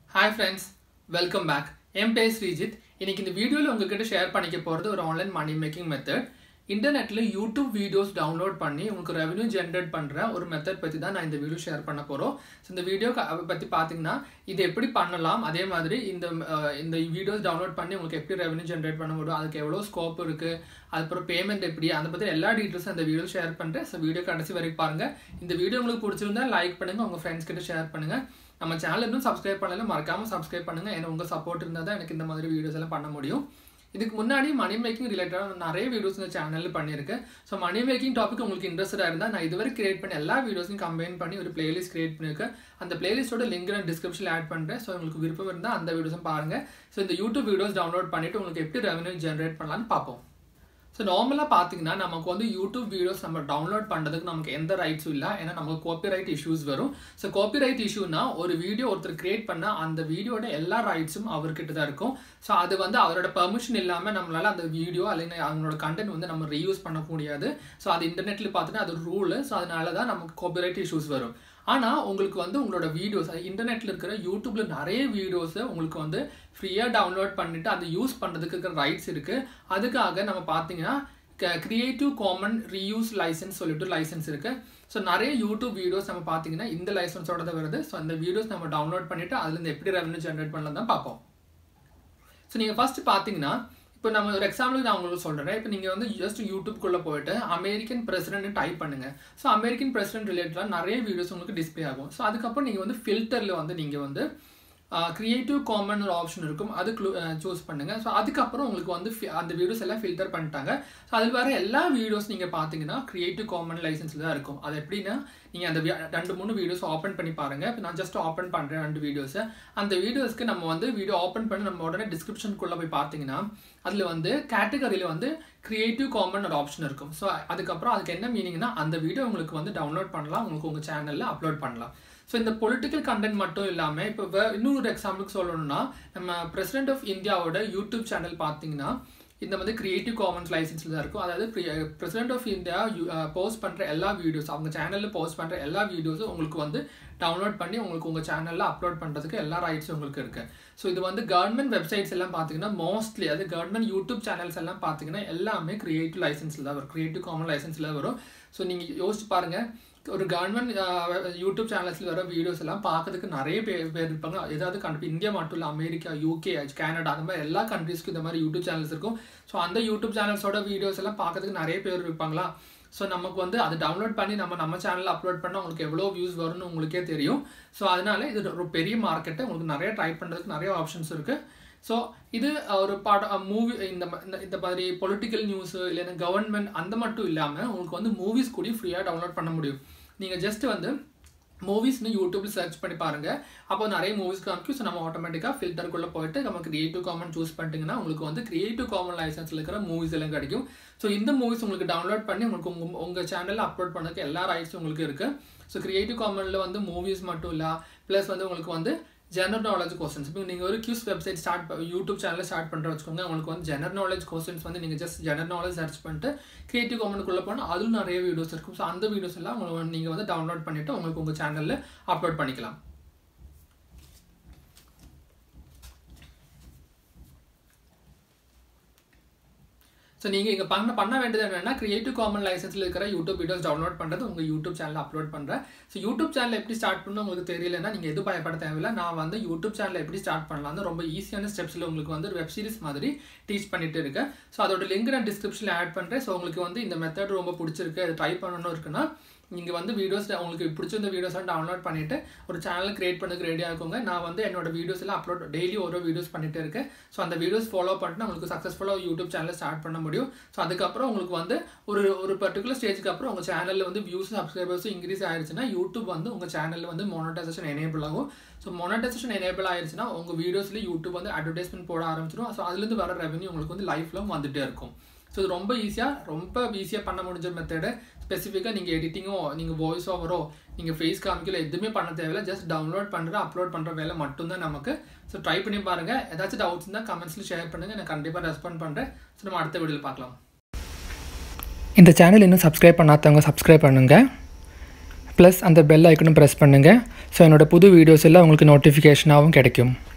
hi friends welcome back என் பேர் ஸ்ரீஜித் இன்னைக்கு இந்த வீடியோவில் உங்ககிட்ட ஷேர் பண்ணிக்க போகிறது ஒரு ஆன்லைன் மணி மேக்கிங் மெத்தட் இன்டர்நெட்டில் யூடியூப் வீடியோஸ் டவுன்லோட் பண்ணி உங்களுக்கு ரெவன்யூ ஜென்ரேட் பண்ணுற ஒரு மெத்தட் பற்றி தான் நான் இந்த வீடியோ ஷேர் பண்ண போகிறோம் ஸோ இந்த வீடியோ பற்றி பார்த்தீங்கன்னா இது எப்படி பண்ணலாம் அதே மாதிரி இந்த அஹ், இந்த வீடியோஸ் டவுன்லோட் பண்ணி உங்களுக்கு எப்படி ரெவன்யூ ஜென்ரேட் பண்ண முடியும் அதுக்கு எவ்வளோ ஸ்கோப் இருக்குது அதுக்கப்புறம் பேமெண்ட் எப்படி அதை பற்றி எல்லா டீட்டெயில்ஸும் இந்த வீடியோ ஷேர் பண்ணுறேன் ஸோ வீடியோ கடைசி வரைக்கும் பாருங்கள் இந்த வீடியோ உங்களுக்கு பிடிச்சிருந்தா லைக் பண்ணுங்கள் உங்கள் ஃப்ரெண்ட்ஸ் கிட்ட ஷேர் பண்ணுங்கள் நம்ம சேனல் இன்னும் சப்ஸ்கிரைப் பண்ணல மறக்காமல் சப்ஸ்கிரைப் பண்ணுங்கள் ஏன்னா உங்கள் சப்போர்ட் இருந்தால் தான் எனக்கு இந்த மாதிரி வீடியோஸ் எல்லாம் பண்ண முடியும் இதுக்கு முன்னாடி மணி மேக்கிங் ரிலேட்டடாக நிறைய வீடியோஸ் இந்த சேனலில் பண்ணியிருக்கேன் ஸோ மணி மேக்கிங் டாபிக் உங்களுக்கு இன்ட்ரெஸ்டாக இருந்தால் நான் இதுவரை கிரியேட் பண்ண எல்லா வீடியோஸையும் கம்பைன் பண்ணி ஒரு பிளேலிஸ்ட் கிரியேட் பண்ணியிருக்கேன் அந்த பிளேலிஸ்ட்டோட லிங்க் நான் டிஸ்கிரிப்ஷனில் ஆட் பண்ணுறேன் ஸோ உங்களுக்கு விருப்பம் இருந்தால் அந்த வீடியோஸும் பாருங்கள் ஸோ இந்த யூடியூப் வீடியோஸ் டவுன்லோட் பண்ணிவிட்டு உங்களுக்கு எப்படி ரெவன்யூ ஜென்ரேட் பண்ணலாம்னு பார்ப்போம் ஸோ நார்மலாக பார்த்தீங்கன்னா நமக்கு வந்து யூடியூப் வீடியோஸ் நம்ம டவுன்லோட் பண்ணுறதுக்கு நமக்கு எந்த ரைட்ஸும் இல்லை ஏன்னா நமக்கு காப்பிரைட் இஷ்யூஸ் வரும் ஸோ காப்பிரைட் இஷ்யூனா ஒரு வீடியோ ஒருத்தர் கிரியேட் பண்ணால் அந்த வீடியோட எல்லா ரைட்ஸும் அவர்கிட்ட தான் இருக்கும் ஸோ அது வந்து அவரோட பெர்மிஷன் இல்லாமல் நம்மளால அந்த வீடியோ அல்லது அவங்களோட கண்டென்ட் வந்து நம்ம ரீயூஸ் பண்ண முடியாது ஸோ அது இன்டர்நெட்டில் பார்த்துட்டு அது ரூல் ஸோ அதனால தான் நமக்கு காப்பிரைட் இஷ்யூஸ் வரும் ஆனால் உங்களுக்கு வந்து உங்களோட வீடியோஸ் இன்டர்நெட்டில் இருக்கிற யூடியூப்ல நிறைய வீடியோஸை உங்களுக்கு வந்து ஃப்ரீயாக டவுன்லோட் பண்ணிட்டு அதை யூஸ் பண்ணுறதுக்கு இருக்கிற ரைட்ஸ் இருக்குது அதுக்காக நம்ம பார்த்தீங்கன்னா கிரியேட்டிவ் காமன் ரீயூஸ் லைசன்ஸ் சொல்லிட்டு லைசன்ஸ் இருக்கு ஸோ நிறைய யூடியூப் வீடியோஸ் நம்ம பார்த்தீங்கன்னா இந்த லைசன்ஸோட தான் வருது ஸோ அந்த வீடியோஸ் நம்ம டவுன்லோட் பண்ணிட்டு அதுலேருந்து எப்படி ரெவன்யூ ஜென்ரேட் பண்ணலாம் தான் பார்ப்போம் ஸோ நீங்கள் ஃபர்ஸ்ட் பார்த்தீங்கன்னா இப்போ நம்ம ஒரு எக்ஸாம்பிளுக்கு நான் உங்களுக்கு சொல்கிறேன் இப்போ நீங்கள் வந்து ஜஸ்ட் யூடியூப்குள்ளே போயிட்டு அமெரிக்கன் பிரசிடென்ட் டைப் பண்ணுங்கள் ஸோ அமெரிக்கன் பிரசிடென்ட் ரிலேட்டடாக நிறைய வீடியோஸ் உங்களுக்கு டிஸ்ப்ளே ஆகும் ஸோ அதுக்கப்புறம் நீங்கள் வந்து ஃபில்டரில் வந்து நீங்கள் வந்து க்ரியேட்டிவ் காமன் ஒரு ஆப்ஷன் இருக்கும் அது சூஸ் பண்ணுங்கள் ஸோ அதுக்கப்புறம் உங்களுக்கு வந்து fi- அந்த வீடியோஸ் எல்லாம் ஃபில்டர் பண்ணிட்டாங்க ஸோ அதில் வர எல்லா வீடியோஸ் நீங்கள் பார்த்தீங்கன்னா க்ரியேட்டிவ் காமன் லைசன்ஸில் தான் இருக்கும் அது எப்படின்னா நீங்கள் அந்த வி- ரெண்டு மூணு வீடியோஸ் ஓப்பன் பண்ணி பாருங்கள் இப்போ நான் ஜஸ்ட் ஓப்பன் பண்ணுறேன் ரெண்டு வீடியோஸை அந்த வீடியோஸ்க்கு நம்ம வந்து வீடியோ ஓப்பன் பண்ணி நம்ம உடனே டிஸ்கிரிப்ஷனுக்குள்ளே போய் பார்த்தீங்கன்னா அதில் வந்து கேட்டகரியில் வந்து க்ரியேட்டிவ் காமன் ஒரு ஆப்ஷன் இருக்கும் ஸோ அதுக்கப்புறம் அதுக்கு என்ன மீனிங்னா அந்த வீடியோ உங்களுக்கு வந்து டவுன்லோட் பண்ணலாம் உங்களுக்கு உங்கள் சேனலில் அப்லோட் பண்ணலாம் ஸோ இந்த பொலிட்டிக்கல் கண்டென்ட் மட்டும் இல்லாமல் இப்போ வே இன்னொரு எக்ஸாம்பிளுக்கு சொல்லணும்னா நம்ம பிரசிடென்ட் ஆஃப் இந்தியாவோட யூடியூப் சேனல் பார்த்தீங்கன்னா இந்த வந்து கிரியேட்டிவ் காமன்ஸ் லைசன்ஸில் தான் இருக்கும் அதாவது பிரசிடென்ட் ஆஃப் இந்தியா போஸ்ட் பண்ணுற எல்லா வீடியோஸ் அவங்க சேனலில் போஸ்ட் பண்ணுற எல்லா வீடியோஸும் உங்களுக்கு வந்து டவுன்லோட் பண்ணி உங்களுக்கு உங்கள் சேனலில் அப்லோட் பண்ணுறதுக்கு எல்லா ரைட்ஸும் உங்களுக்கு இருக்குது ஸோ இது வந்து கவர்மெண்ட் வெப்சைட்ஸ் எல்லாம் பார்த்தீங்கன்னா மோஸ்ட்லி அது கவர்மெண்ட் யூடியூப் சேனல்ஸ் எல்லாம் பார்த்தீங்கன்னா எல்லாமே கிரியேட்டிவ் லைசன்ஸில் தான் வரும் கிரியேட்டிவ் காமன் லைசன்ஸில் வரும் ஸோ நீங்கள் யோசிச்சு பாருங்கள் ஒரு கவர்மெண்ட் யூடியூப் சேனல்ஸில் வர வீடியோஸ் எல்லாம் பார்க்கறதுக்கு நிறைய பேர் பேர் இருப்பாங்க ஏதாவது கண்டிப்பாக இந்தியா மட்டும் இல்லை அமெரிக்கா யூகே கனடா அந்த மாதிரி எல்லா கண்ட்ரீஸ்க்கும் இந்த மாதிரி யூடியூப் சேனல்ஸ் இருக்கும் ஸோ அந்த யூடியூப் சேனல்ஸோட வீடியோஸ் எல்லாம் பார்க்கறதுக்கு நிறைய பேர் இருப்பாங்களா ஸோ நமக்கு வந்து அதை டவுன்லோட் பண்ணி நம்ம நம்ம சேனலில் அப்லோட் பண்ணால் உங்களுக்கு எவ்வளோ வியூஸ் வரும்னு உங்களுக்கே தெரியும் ஸோ அதனால இது ஒரு பெரிய மார்க்கெட்டை உங்களுக்கு நிறைய ட்ரை பண்ணுறதுக்கு நிறைய ஆப்ஷன்ஸ் இருக்குது ஸோ இது ஒரு பாட மூவி இந்த ம- இந்த- இந்த மாதிரி பொலிட்டிக்கல் நியூஸ் இல்லைன்னா கவர்மெண்ட் அந்த மட்டும் இல்லாமல் உங்களுக்கு வந்து மூவிஸ் கூட ஃப்ரீயாக டவுன்லோட் பண்ண முடியும் நீங்கள் ஜஸ்ட் வந்து மூவிஸ்னு யூடியூப்ல சர்ச் பண்ணி பாருங்க அப்போ நிறைய மூவிஸ் காமிக்கும் ஸோ நம்ம ஆட்டோமேட்டிக்காக ஃபில்டருக்குள்ளே போயிட்டு நம்ம கிரியேட்டிவ் காமன் சூஸ் பண்ணிட்டீங்கன்னா உங்களுக்கு வந்து கிரியேட்டிவ் காமன் லைசன்ஸில் இருக்கிற மூவிஸ் எல்லாம் கிடைக்கும் ஸோ இந்த மூவிஸ் உங்களுக்கு டவுன்லோட் பண்ணி உங்களுக்கு உங்கள் உங்கள் சேனலில் அப்லோட் பண்ணதுக்கு எல்லா ரைட்ஸும் உங்களுக்கு இருக்குது ஸோ கிரியேட்டிவ் காமனில் வந்து மூவிஸ் மட்டும் இல்லை ப்ளஸ் வந்து உங்களுக்கு வந்து ஜெனரல் நாலேஜ் கொஸ்டின்ஸ் இப்போ நீங்கள் ஒரு கியூஸ் வெப்சைட் ஸ்டார்ட் யூடியூப் சேனலில் ஸ்டார்ட் பண்ணுற வச்சுக்கோங்க உங்களுக்கு வந்து ஜெனரல் நாலேஜ் கொஸ்டின்ஸ் வந்து நீங்கள் ஜஸ்ட் ஜெனரல் நாலேஜ் சர்ச் பண்ணிட்டு கிரியேட்டிவ் காமனுக்குள்ளே போனால் அதில் நிறைய வீடியோஸ் இருக்கும் ஸோ அந்த வீடியோஸ் எல்லாம் உங்களுக்கு நீங்கள் வந்து டவுன்லோட் பண்ணிவிட்டு உங்களுக்கு உங்கள் சேனலில் அப்லோட் பண்ணிக்கலாம் ஸோ நீங்கள் இங்கே பண்ண பண்ண வேண்டியது என்னன்னா கிரியேட்டிவ் காமன் லைசன்ஸில் இருக்கிற யூடியூப் வீடியோஸ் டவுன்லோட் பண்ணுறது உங்கள் யூடியூப் சேனலில் அப்லோட் பண்ணுறேன் ஸோ யூடியூப் சேனல் எப்படி ஸ்டார்ட் பண்ணணும் உங்களுக்கு தெரியலன்னா நீங்கள் எதுவும் பயப்பட தேவையில்லை நான் வந்து யூடியூப் சேனல் எப்படி ஸ்டார்ட் பண்ணலாம்னு ரொம்ப ஈஸியான ஸ்டெப்ஸில் உங்களுக்கு வந்து வெப் சீரிஸ் மாதிரி டீச் பண்ணிட்டு இருக்கேன் ஸோ அதோட லிங்க் நான் டிஸ்கிரிப்ஷனில் ஆட் பண்ணுறேன் ஸோ உங்களுக்கு வந்து இந்த மெத்தட் ரொம்ப பிடிச்சிருக்கு அது ட்ரை பண்ணணும் இருக்குன்னா நீங்கள் வந்து வீடியோஸ் உங்களுக்கு பிடிச்சிருந்த வீடியோஸ்லாம் டவுன்லோட் பண்ணிவிட்டு ஒரு சேனல் கிரியேட் பண்ணதுக்கு ரெடியாக இருக்குங்க நான் வந்து என்னோட வீடியோஸ் எல்லாம் அப்லோட் டெய்லி ஒரு வீடியோஸ் பண்ணிட்டு இருக்கேன் ஸோ அந்த வீடியோஸ் ஃபாலோ பண்ணிட்டு உங்களுக்கு சக்ஸஸ்ஃபுல்லாக யூடியூப் சேனலை ஸ்டார்ட் பண்ண முடியும் ஸோ அதுக்கப்புறம் உங்களுக்கு வந்து ஒரு ஒரு பர்டிகுலர் ஸ்டேஜுக்கு அப்புறம் உங்கள் சேனலில் வந்து வியூஸ் சப்ஸ்கிரைபர்ஸும் இன்க்ரீஸ் ஆயிருச்சுன்னா யூடியூப் வந்து உங்கள் சேனலில் வந்து மோனடைசேஷன் எனேபிள் ஆகும் ஸோ மோனடைசேஷன் எனேபிள் ஆயிருச்சுன்னா உங்கள் வீடியோஸ்ல யூடியூப் வந்து அட்வர்டைஸ்மெண்ட் போட ஆரம்பிச்சிடும் ஸோ அதுலேருந்து வர ரெவன்யூ உங்களுக்கு வந்து லைஃப்ல வந்துட்டே இருக்கும் ஸோ இது ரொம்ப ஈஸியாக ரொம்ப ஈஸியாக பண்ண முடிஞ்ச மெத்தடு ஸ்பெசிஃபிக்காக நீங்கள் எடிட்டிங்கோ நீங்கள் வாய்ஸ் ஓவரோ நீங்கள் ஃபேஸ் காமிக்கல எதுவுமே பண்ண தேவையில்ல ஜஸ்ட் டவுன்லோட் பண்ணுற அப்லோட் பண்ணுற வேலை மட்டும்தான் நமக்கு ஸோ ட்ரை பண்ணி பாருங்கள் ஏதாச்சும் டவுட்ஸ் இருந்தால் கமெண்ட்ஸில் ஷேர் பண்ணுங்கள் நான் கண்டிப்பாக ரெஸ்பாண்ட் பண்ணுறேன் ஸோ நம்ம அடுத்த வீடியோவில் பார்க்கலாம் இந்த சேனல் இன்னும் சப்ஸ்கிரைப் பண்ணாதவங்க சப்ஸ்கிரைப் பண்ணுங்கள் ப்ளஸ் அந்த பெல் ஐக்கனும் ப்ரெஸ் பண்ணுங்கள் ஸோ என்னோடய புது வீடியோஸ் எல்லாம் உங்களுக்கு நோட்டிஃபிகேஷனாகவும் கிடைக்கும்